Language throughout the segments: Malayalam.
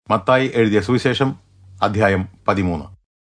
മത്തായി എഴുതിയ സുവിശേഷം അധ്യായം പതിമൂന്ന്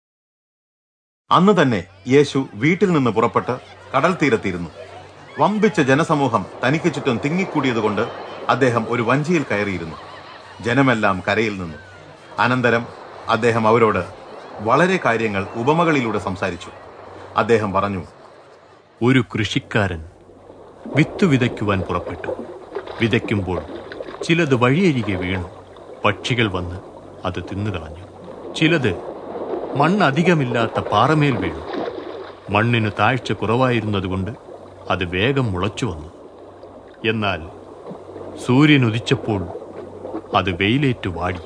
അന്ന് തന്നെ യേശു വീട്ടിൽ നിന്ന് പുറപ്പെട്ട് കടൽ തീരത്തിരുന്നു വമ്പിച്ച ജനസമൂഹം തനിക്ക് ചുറ്റും തിങ്ങിക്കൂടിയതുകൊണ്ട് അദ്ദേഹം ഒരു വഞ്ചിയിൽ കയറിയിരുന്നു ജനമെല്ലാം കരയിൽ നിന്നു അനന്തരം അദ്ദേഹം അവരോട് വളരെ കാര്യങ്ങൾ ഉപമകളിലൂടെ സംസാരിച്ചു അദ്ദേഹം പറഞ്ഞു ഒരു കൃഷിക്കാരൻ വിത്ത് വിതയ്ക്കുവാൻ പുറപ്പെട്ടു വിതയ്ക്കുമ്പോൾ ചിലത് വഴിയരികെ വീണു പക്ഷികൾ വന്ന് അത് തിന്നുകളഞ്ഞു ചിലത് മണ്ണ് അധികമില്ലാത്ത പാറമേൽ വീണു മണ്ണിന് താഴ്ച കുറവായിരുന്നതുകൊണ്ട് അത് വേഗം മുളച്ചു വന്നു എന്നാൽ സൂര്യൻ ഉദിച്ചപ്പോൾ അത് വെയിലേറ്റു വാടി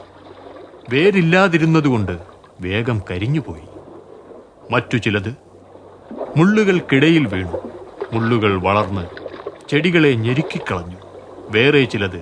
വേരില്ലാതിരുന്നതുകൊണ്ട് വേഗം കരിഞ്ഞുപോയി മറ്റു ചിലത് മുള്ളുകൾക്കിടയിൽ വീണു മുള്ളുകൾ വളർന്ന് ചെടികളെ ഞെരുക്കിക്കളഞ്ഞു വേറെ ചിലത്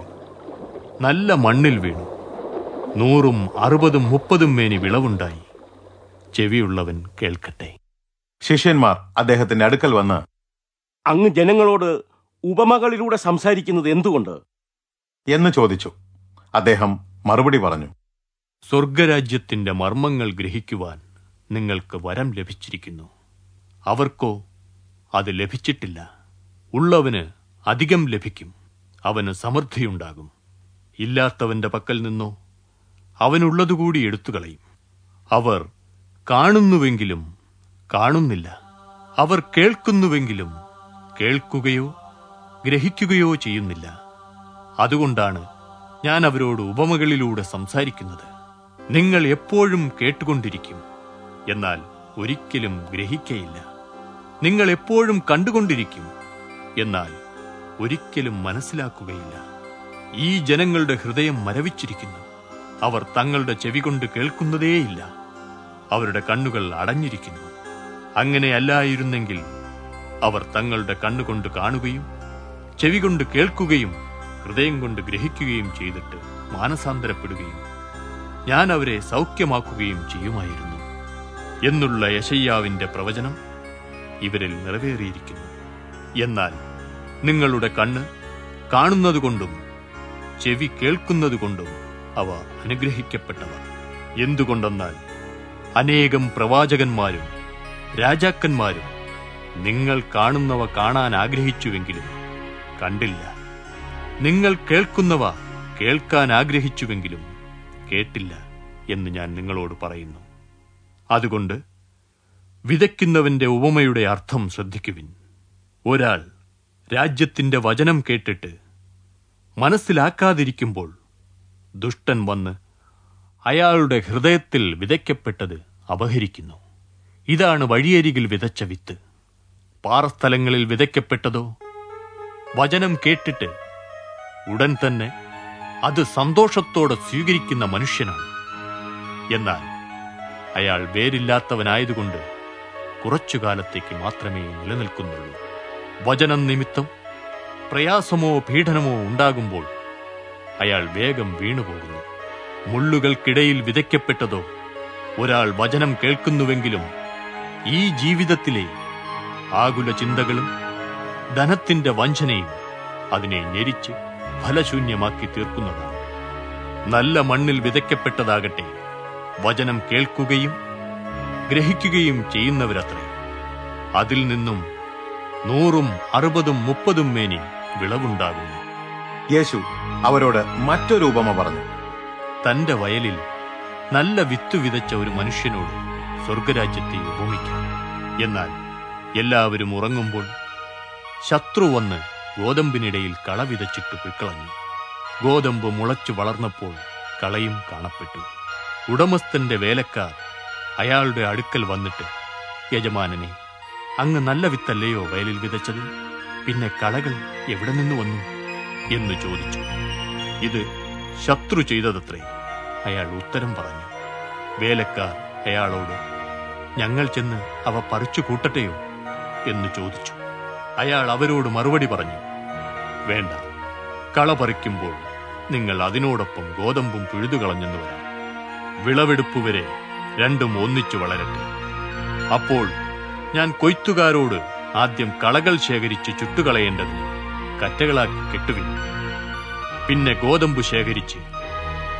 നല്ല മണ്ണിൽ വീണു നൂറും അറുപതും മുപ്പതും മേനി വിളവുണ്ടായി ചെവിയുള്ളവൻ കേൾക്കട്ടെ ശിഷ്യന്മാർ അദ്ദേഹത്തിന്റെ അടുക്കൽ വന്ന് അങ്ങ് ജനങ്ങളോട് ഉപമകളിലൂടെ സംസാരിക്കുന്നത് എന്തുകൊണ്ട് എന്ന് ചോദിച്ചു അദ്ദേഹം മറുപടി പറഞ്ഞു സ്വർഗരാജ്യത്തിന്റെ മർമ്മങ്ങൾ ഗ്രഹിക്കുവാൻ നിങ്ങൾക്ക് വരം ലഭിച്ചിരിക്കുന്നു അവർക്കോ അത് ലഭിച്ചിട്ടില്ല ഉള്ളവന് അധികം ലഭിക്കും അവന് സമൃദ്ധിയുണ്ടാകും ഇല്ലാത്തവന്റെ പക്കൽ നിന്നോ അവനുള്ളതുകൂടി എടുത്തുകളയും അവർ കാണുന്നുവെങ്കിലും കാണുന്നില്ല അവർ കേൾക്കുന്നുവെങ്കിലും കേൾക്കുകയോ ഗ്രഹിക്കുകയോ ചെയ്യുന്നില്ല അതുകൊണ്ടാണ് ഞാൻ അവരോട് ഉപമകളിലൂടെ സംസാരിക്കുന്നത് നിങ്ങൾ എപ്പോഴും കേട്ടുകൊണ്ടിരിക്കും എന്നാൽ ഒരിക്കലും ഗ്രഹിക്കയില്ല നിങ്ങൾ എപ്പോഴും കണ്ടുകൊണ്ടിരിക്കും എന്നാൽ ഒരിക്കലും മനസ്സിലാക്കുകയില്ല ഈ ജനങ്ങളുടെ ഹൃദയം മരവിച്ചിരിക്കുന്നു അവർ തങ്ങളുടെ ചെവി കൊണ്ട് കേൾക്കുന്നതേയില്ല അവരുടെ കണ്ണുകൾ അടഞ്ഞിരിക്കുന്നു അങ്ങനെയല്ലായിരുന്നെങ്കിൽ അവർ തങ്ങളുടെ കണ്ണുകൊണ്ട് കാണുകയും ചെവി കൊണ്ട് കേൾക്കുകയും ഹൃദയം കൊണ്ട് ഗ്രഹിക്കുകയും ചെയ്തിട്ട് മാനസാന്തരപ്പെടുകയും ഞാൻ അവരെ സൗഖ്യമാക്കുകയും ചെയ്യുമായിരുന്നു എന്നുള്ള യശയ്യാവിന്റെ പ്രവചനം ഇവരിൽ നിറവേറിയിരിക്കുന്നു എന്നാൽ നിങ്ങളുടെ കണ്ണ് കാണുന്നതുകൊണ്ടും ചെവി കേൾക്കുന്നതുകൊണ്ടും അവ അനുഗ്രഹിക്കപ്പെട്ടവർ എന്തുകൊണ്ടെന്നാൽ അനേകം പ്രവാചകന്മാരും രാജാക്കന്മാരും നിങ്ങൾ കാണുന്നവ കാണാൻ ആഗ്രഹിച്ചുവെങ്കിലും കണ്ടില്ല നിങ്ങൾ കേൾക്കുന്നവ കേൾക്കാൻ ആഗ്രഹിച്ചുവെങ്കിലും കേട്ടില്ല എന്ന് ഞാൻ നിങ്ങളോട് പറയുന്നു അതുകൊണ്ട് വിതയ്ക്കുന്നവന്റെ ഉപമയുടെ അർത്ഥം ശ്രദ്ധിക്കുവിൻ ഒരാൾ രാജ്യത്തിന്റെ വചനം കേട്ടിട്ട് മനസ്സിലാക്കാതിരിക്കുമ്പോൾ ദുഷ്ടൻ വന്ന് അയാളുടെ ഹൃദയത്തിൽ വിതയ്ക്കപ്പെട്ടത് അപഹരിക്കുന്നു ഇതാണ് വഴിയരികിൽ വിതച്ച വിത്ത് പാറസ്ഥലങ്ങളിൽ വിതയ്ക്കപ്പെട്ടതോ വചനം കേട്ടിട്ട് ഉടൻ തന്നെ അത് സന്തോഷത്തോടെ സ്വീകരിക്കുന്ന മനുഷ്യനാണ് എന്നാൽ അയാൾ വേരില്ലാത്തവനായതുകൊണ്ട് കുറച്ചു കാലത്തേക്ക് മാത്രമേ നിലനിൽക്കുന്നുള്ളൂ വചനം നിമിത്തം പ്രയാസമോ പീഡനമോ ഉണ്ടാകുമ്പോൾ അയാൾ വേഗം വീണുപോകുന്നു മുള്ളുകൾക്കിടയിൽ വിതയ്ക്കപ്പെട്ടതോ ഒരാൾ വചനം കേൾക്കുന്നുവെങ്കിലും ഈ ജീവിതത്തിലെ ആകുല ചിന്തകളും ധനത്തിന്റെ വഞ്ചനയും അതിനെ ഞെരിച്ച് ഫലശൂന്യമാക്കി തീർക്കുന്നതാണ് നല്ല മണ്ണിൽ വിതയ്ക്കപ്പെട്ടതാകട്ടെ വചനം കേൾക്കുകയും ഗ്രഹിക്കുകയും ചെയ്യുന്നവരത്രേ അതിൽ നിന്നും നൂറും അറുപതും മുപ്പതും മേനി വിളവുണ്ടാകുന്നു യേശു അവരോട് മറ്റൊരു ഉപമ പറഞ്ഞു തന്റെ വയലിൽ നല്ല വിത്ത് വിതച്ച ഒരു മനുഷ്യനോട് സ്വർഗരാജ്യത്തെ ഉപമിക്കാം എന്നാൽ എല്ലാവരും ഉറങ്ങുമ്പോൾ ശത്രു വന്ന് ഗോതമ്പിനിടയിൽ കള വിതച്ചിട്ട് പൊയ്ക്കളഞ്ഞു ഗോതമ്പ് മുളച്ചു വളർന്നപ്പോൾ കളയും കാണപ്പെട്ടു ഉടമസ്ഥന്റെ വേലക്കാർ അയാളുടെ അടുക്കൽ വന്നിട്ട് യജമാനനെ അങ്ങ് നല്ല വിത്തല്ലയോ വയലിൽ വിതച്ചത് പിന്നെ കളകൾ എവിടെ നിന്ന് വന്നു എന്ന് ചോദിച്ചു ഇത് ശത്രു ചെയ്തതത്രേ അയാൾ ഉത്തരം പറഞ്ഞു വേലക്കാർ അയാളോട് ഞങ്ങൾ ചെന്ന് അവ പറിച്ചു കൂട്ടട്ടെയോ എന്ന് ചോദിച്ചു അയാൾ അവരോട് മറുപടി പറഞ്ഞു വേണ്ട കള പറിക്കുമ്പോൾ നിങ്ങൾ അതിനോടൊപ്പം ഗോതമ്പും പിഴുതുകളഞ്ഞെന്ന് വരാം വിളവെടുപ്പ് വരെ രണ്ടും ഒന്നിച്ചു വളരട്ടെ അപ്പോൾ ഞാൻ കൊയ്ത്തുകാരോട് ആദ്യം കളകൾ ശേഖരിച്ച് ചുട്ടുകളയേണ്ടതിന് കറ്റകളാക്കി കെട്ടുവിൻ പിന്നെ ഗോതമ്പ് ശേഖരിച്ച്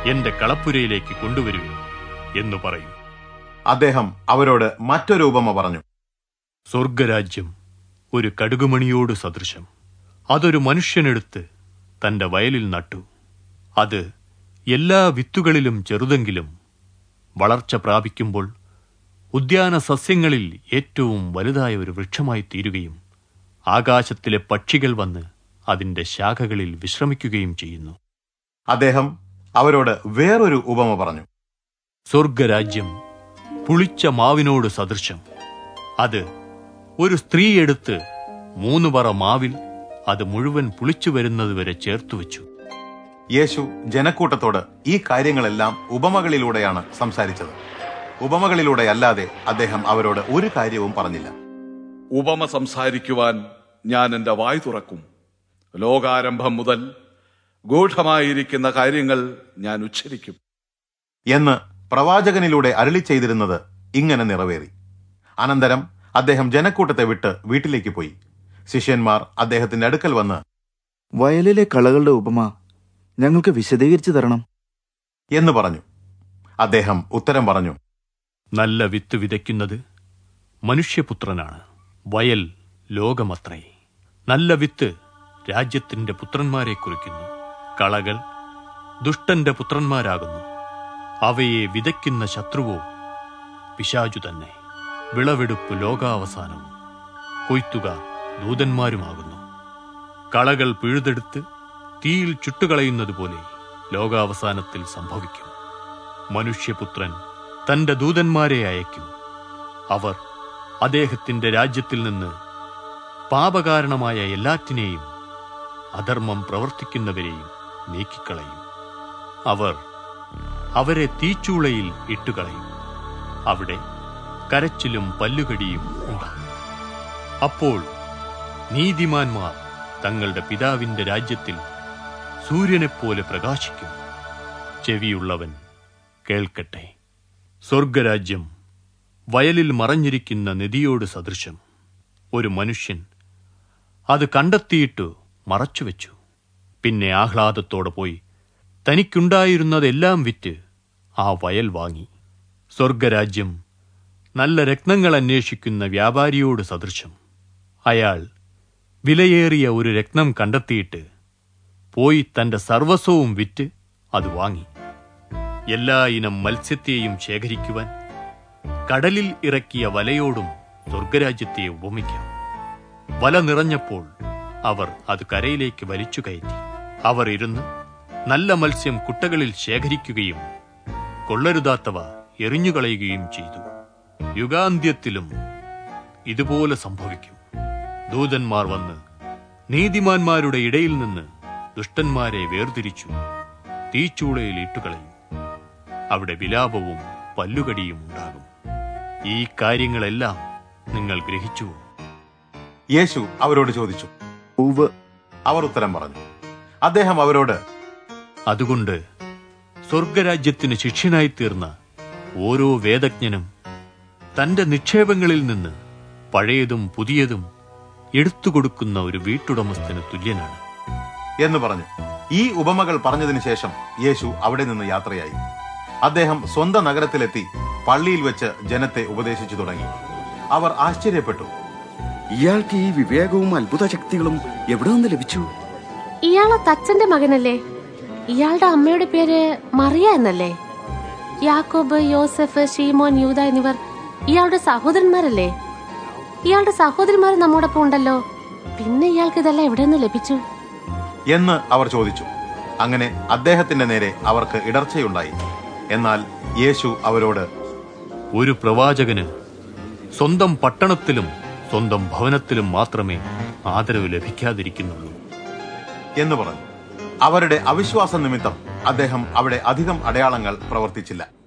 എന്റെ കളപ്പുരയിലേക്ക് കൊണ്ടുവരുവിൻ എന്ന് പറയും അദ്ദേഹം അവരോട് മറ്റൊരു ഉപമ പറഞ്ഞു സ്വർഗരാജ്യം ഒരു കടുകുമണിയോട് സദൃശം അതൊരു മനുഷ്യനെടുത്ത് തന്റെ വയലിൽ നട്ടു അത് എല്ലാ വിത്തുകളിലും ചെറുതെങ്കിലും വളർച്ച പ്രാപിക്കുമ്പോൾ ഉദ്യാന സസ്യങ്ങളിൽ ഏറ്റവും വലുതായ ഒരു വൃക്ഷമായി തീരുകയും ആകാശത്തിലെ പക്ഷികൾ വന്ന് അതിന്റെ ശാഖകളിൽ വിശ്രമിക്കുകയും ചെയ്യുന്നു അദ്ദേഹം അവരോട് വേറൊരു ഉപമ പറഞ്ഞു സ്വർഗരാജ്യം പുളിച്ച മാവിനോട് സദൃശം അത് ഒരു സ്ത്രീ എടുത്ത് മൂന്ന് പറ മാവിൽ അത് മുഴുവൻ പുളിച്ചു വരുന്നതുവരെ ചേർത്തു വെച്ചു യേശു ജനക്കൂട്ടത്തോട് ഈ കാര്യങ്ങളെല്ലാം ഉപമകളിലൂടെയാണ് സംസാരിച്ചത് ഉപമകളിലൂടെ അല്ലാതെ അദ്ദേഹം അവരോട് ഒരു കാര്യവും പറഞ്ഞില്ല ഉപമ സംസാരിക്കുവാൻ ഞാൻ എൻ്റെ വായ് തുറക്കും ലോകാരംഭം മുതൽ ഗൂഢമായിരിക്കുന്ന കാര്യങ്ങൾ ഞാൻ ഉച്ചരിക്കും എന്ന് പ്രവാചകനിലൂടെ അരളി ചെയ്തിരുന്നത് ഇങ്ങനെ നിറവേറി അനന്തരം അദ്ദേഹം ജനക്കൂട്ടത്തെ വിട്ട് വീട്ടിലേക്ക് പോയി ശിഷ്യന്മാർ അദ്ദേഹത്തിന്റെ അടുക്കൽ വന്ന് വയലിലെ കളകളുടെ ഉപമ ഞങ്ങൾക്ക് വിശദീകരിച്ചു തരണം എന്ന് പറഞ്ഞു അദ്ദേഹം ഉത്തരം പറഞ്ഞു നല്ല വിത്ത് വിതയ്ക്കുന്നത് മനുഷ്യപുത്രനാണ് വയൽ ലോകമത്രേ നല്ല വിത്ത് രാജ്യത്തിന്റെ പുത്രന്മാരെ കുറിക്കുന്നു കളകൾ ദുഷ്ടന്റെ പുത്രന്മാരാകുന്നു അവയെ വിതയ്ക്കുന്ന ശത്രുവോ പിശാചു തന്നെ വിളവെടുപ്പ് ലോകാവസാനവും കൊയ്ത്തുകാർ ദൂതന്മാരുമാകുന്നു കളകൾ പിഴുതെടുത്ത് തീയിൽ ചുട്ടുകളയുന്നതുപോലെ ലോകാവസാനത്തിൽ സംഭവിക്കും മനുഷ്യപുത്രൻ തന്റെ ദൂതന്മാരെ അയക്കും അവർ അദ്ദേഹത്തിന്റെ രാജ്യത്തിൽ നിന്ന് പാപകാരണമായ എല്ലാറ്റിനെയും അധർമ്മം പ്രവർത്തിക്കുന്നവരെയും നീക്കിക്കളയും അവർ അവരെ തീച്ചൂളയിൽ ഇട്ടുകളയും അവിടെ കരച്ചിലും പല്ലുകടിയും ഉണ്ടാകും അപ്പോൾ നീതിമാന്മാർ തങ്ങളുടെ പിതാവിന്റെ രാജ്യത്തിൽ സൂര്യനെപ്പോലെ പ്രകാശിക്കും ചെവിയുള്ളവൻ കേൾക്കട്ടെ സ്വർഗരാജ്യം വയലിൽ മറഞ്ഞിരിക്കുന്ന നദിയോട് സദൃശം ഒരു മനുഷ്യൻ അത് കണ്ടെത്തിയിട്ട് മറച്ചുവെച്ചു പിന്നെ ആഹ്ലാദത്തോടെ പോയി തനിക്കുണ്ടായിരുന്നതെല്ലാം വിറ്റ് ആ വയൽ വാങ്ങി സ്വർഗരാജ്യം നല്ല രത്നങ്ങൾ അന്വേഷിക്കുന്ന വ്യാപാരിയോട് സദൃശം അയാൾ വിലയേറിയ ഒരു രത്നം കണ്ടെത്തിയിട്ട് പോയി തന്റെ സർവസ്വവും വിറ്റ് അത് വാങ്ങി എല്ലാ ഇനം മത്സ്യത്തെയും ശേഖരിക്കുവാൻ കടലിൽ ഇറക്കിയ വലയോടും സ്വർഗരാജ്യത്തെ ഉപമിക്കാം വല നിറഞ്ഞപ്പോൾ അവർ അത് കരയിലേക്ക് വലിച്ചു കയറ്റി അവർ ഇരുന്ന് നല്ല മത്സ്യം കുട്ടകളിൽ ശേഖരിക്കുകയും കൊള്ളരുതാത്തവ എറിഞ്ഞുകളയുകയും ചെയ്തു യുഗാന്ത്യത്തിലും ഇതുപോലെ സംഭവിക്കും ദൂതന്മാർ വന്ന് നീതിമാന്മാരുടെ ഇടയിൽ നിന്ന് ദുഷ്ടന്മാരെ വേർതിരിച്ചു തീച്ചൂളയിൽ ഇട്ടുകളയും അവിടെ വിലാപവും പല്ലുകടിയും ഉണ്ടാകും ഈ കാര്യങ്ങളെല്ലാം നിങ്ങൾ ഗ്രഹിച്ചുവോ യേശു അവരോട് ചോദിച്ചു ഉവ് അവർ ഉത്തരം പറഞ്ഞു അദ്ദേഹം അവരോട് അതുകൊണ്ട് സ്വർഗരാജ്യത്തിന് ശിഷ്യനായി തീർന്ന ഓരോ വേദജ്ഞനും തന്റെ നിക്ഷേപങ്ങളിൽ നിന്ന് പഴയതും പുതിയതും എടുത്തുകൊടുക്കുന്ന ഒരു വീട്ടുടമസ്ഥന് തുല്യനാണ് എന്ന് പറഞ്ഞു ഈ ഉപമകൾ പറഞ്ഞതിന് ശേഷം യേശു അവിടെ നിന്ന് യാത്രയായി അദ്ദേഹം സ്വന്തം നഗരത്തിലെത്തി പള്ളിയിൽ വെച്ച് ജനത്തെ ഉപദേശിച്ചു തുടങ്ങി അവർ ആശ്ചര്യപ്പെട്ടു ഇയാൾക്ക് ഈ വിവേകവും അത്ഭുത ശക്തികളും എവിടെ നിന്ന് ലഭിച്ചു ഇയാളെ തച്ചന്റെ മകനല്ലേ ഇയാളുടെ അമ്മയുടെ പേര് മറിയ എന്നല്ലേ യാക്കോബ് യോസഫ് ഷീമോൻ യൂത എന്നിവർ ഇയാളുടെ സഹോദരന്മാരല്ലേ ഇയാളുടെ സഹോദരന്മാർ നമ്മോടൊപ്പം ഉണ്ടല്ലോ പിന്നെ ഇയാൾക്ക് ഇതെല്ലാം എവിടെ നിന്ന് ലഭിച്ചു എന്ന് അവർ ചോദിച്ചു അങ്ങനെ അദ്ദേഹത്തിന്റെ നേരെ അവർക്ക് ഇടർച്ചയുണ്ടായി എന്നാൽ യേശു അവരോട് ഒരു പ്രവാചകന് സ്വന്തം പട്ടണത്തിലും സ്വന്തം ഭവനത്തിലും മാത്രമേ ആദരവ് ലഭിക്കാതിരിക്കുന്നുള്ളൂ എന്ന് പറഞ്ഞു അവരുടെ അവിശ്വാസ നിമിത്തം അദ്ദേഹം അവിടെ അധികം അടയാളങ്ങൾ പ്രവർത്തിച്ചില്ല